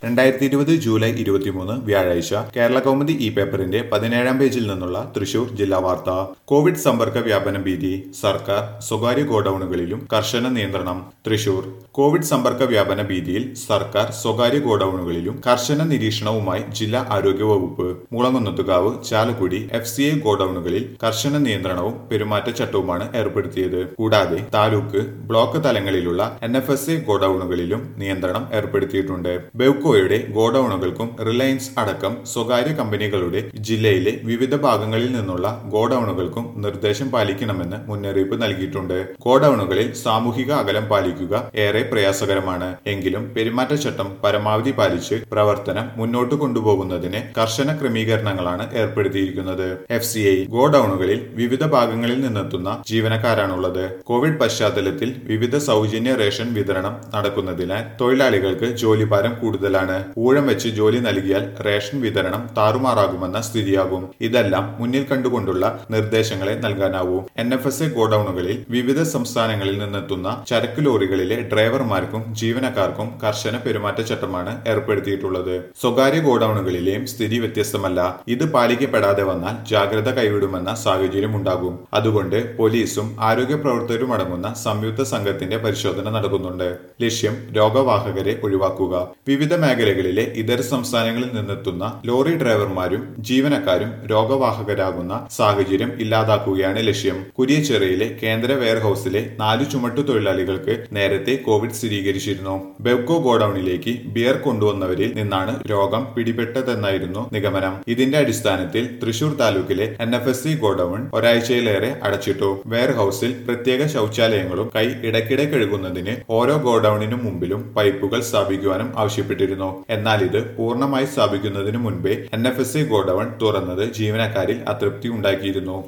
രണ്ടായിരത്തി ഇരുപത് ജൂലൈ ഇരുപത്തിമൂന്ന് വ്യാഴാഴ്ച കേരള കൗമുദി ഇ പേപ്പറിന്റെ പതിനേഴാം പേജിൽ നിന്നുള്ള തൃശൂർ ജില്ലാ വാർത്ത കോവിഡ് സമ്പർക്ക വ്യാപന ഭീതി സർക്കാർ സ്വകാര്യ ഗോഡൌണുകളിലും കർശന നിയന്ത്രണം തൃശൂർ കോവിഡ് സമ്പർക്ക വ്യാപന ഭീതിയിൽ സർക്കാർ സ്വകാര്യ ഗോഡൌണുകളിലും കർശന നിരീക്ഷണവുമായി ജില്ലാ ആരോഗ്യ വകുപ്പ് Mulangunnathukavu Chalakudy F C A ഗോഡൌണുകളിൽ കർശന നിയന്ത്രണവും പെരുമാറ്റച്ചട്ടവുമാണ് ഏർപ്പെടുത്തിയത് കൂടാതെ താലൂക്ക് ബ്ലോക്ക് തലങ്ങളിലുള്ള എൻ എഫ് എസ് എ ഗോഡൌണുകളിലും നിയന്ത്രണം ഏർപ്പെടുത്തിയിട്ടുണ്ട് ബെവ്കോയുടെ ഗോഡൌണുകൾക്കും റിലയൻസ് അടക്കം സ്വകാര്യ കമ്പനികളുടെ ജില്ലയിലെ വിവിധ ഭാഗങ്ങളിൽ നിന്നുള്ള ഗോഡൌണുകൾക്കും നിർദ്ദേശം പാലിക്കണമെന്ന് മുന്നറിയിപ്പ് നൽകിയിട്ടുണ്ട് ഗോഡൌണുകളിൽ സാമൂഹിക അകലം പാലിക്കുക ഏറെ പ്രയാസകരമാണ് എങ്കിലും പെരുമാറ്റച്ചട്ടം പരമാവധി പാലിച്ച് പ്രവർത്തനം മുന്നോട്ട് കൊണ്ടുപോകുന്നതിന് കർശന ക്രമീകരണങ്ങളാണ് ഏർപ്പെടുത്തിയിരിക്കുന്നത് എഫ് സി ഐ ഗോഡൌണുകളിൽ വിവിധ ഭാഗങ്ങളിൽ നിന്നെത്തുന്ന ജീവനക്കാരാണുള്ളത് കോവിഡ് പശ്ചാത്തലത്തിൽ വിവിധ സൗജന്യ റേഷൻ വിതരണം നടക്കുന്നതിനാൽ തൊഴിലാളികൾക്ക് ജോലിഭാരം കൂടുതലാണ് ഊഴം വെച്ച് ജോലി നൽകിയാൽ റേഷൻ വിതരണം താറുമാറാകുമെന്ന സ്ഥിതിയാകും ഇതെല്ലാം മുന്നിൽ കണ്ടുകൊണ്ടുള്ള നിർദ്ദേശങ്ങളെ നൽകാനാവൂ എൻ എഫ് എസ് എ ഗോഡൌണുകളിൽ വിവിധ സംസ്ഥാനങ്ങളിൽ നിന്നെത്തുന്ന ചരക്ക് ലോറികളിലെ ഡ്രൈവർമാർക്കും ജീവനക്കാർക്കും കർശന പെരുമാറ്റച്ചട്ടമാണ് ഏർപ്പെടുത്തിയിട്ടുള്ളത് സ്വകാര്യ ഗോഡൌണുകളിലെയും സ്ഥിതി വ്യത്യസ്തമല്ല ഇത് പാലിക്കപ്പെടാതെ വന്നാൽ ജാഗ്രത കൈവിടുമെന്ന സാഹചര്യം ഉണ്ടാകും അതുകൊണ്ട് പോലീസും ആരോഗ്യ പ്രവർത്തകരും അടങ്ങുന്ന സംയുക്ത സംഘത്തിന്റെ പരിശോധന നടക്കുന്നുണ്ട് ലക്ഷ്യം രോഗവാഹകരെ ഒഴിവാക്കുക വിവിധ മേഖലകളിലെ ഇതര സംസ്ഥാനങ്ങളിൽ നിന്നെത്തുന്ന ലോറി ഡ്രൈവർമാരും ജീവനക്കാരും രോഗവാഹകരാകുന്ന സാഹചര്യം ഇല്ലാതാക്കുകയാണ് ലക്ഷ്യം കുരിയച്ചിറയിലെ കേന്ദ്ര വെയർഹൌസിലെ നാലു ചുമട്ടു തൊഴിലാളികൾക്ക് നേരത്തെ കോവിഡ് സ്ഥിരീകരിച്ചിരുന്നു ബെവ്കോ ഗോഡൌണിലേക്ക് ബിയർ കൊണ്ടുവന്നവരിൽ നിന്നാണ് രോഗം പിടിപെട്ടതെന്നായിരുന്നു നിഗമനം ഇതിന്റെ അടിസ്ഥാനത്തിൽ തൃശൂർ താലൂക്കിലെ N F S C godown ഒരാഴ്ചയിലേറെ അടച്ചിട്ടു വെയർഹൌസിൽ പ്രത്യേക ശൗചാലയങ്ങളും കൈ ഇടയ്ക്കിടെ കഴുകുന്നതിന് ഓരോ ഗോഡൌണിനു മുമ്പിലും പൈപ്പുകൾ സ്ഥാപിക്കുവാനും ആവശ്യപ്പെട്ടിരുന്നു എന്നാൽ ഇത് പൂർണ്ണമായി സ്ഥാപിക്കുന്നതിന് മുൻപേ N F S C godown തുറന്നത് ജീവനക്കാരിൽ അതൃപ്തി ഉണ്ടാക്കിയിരുന്നു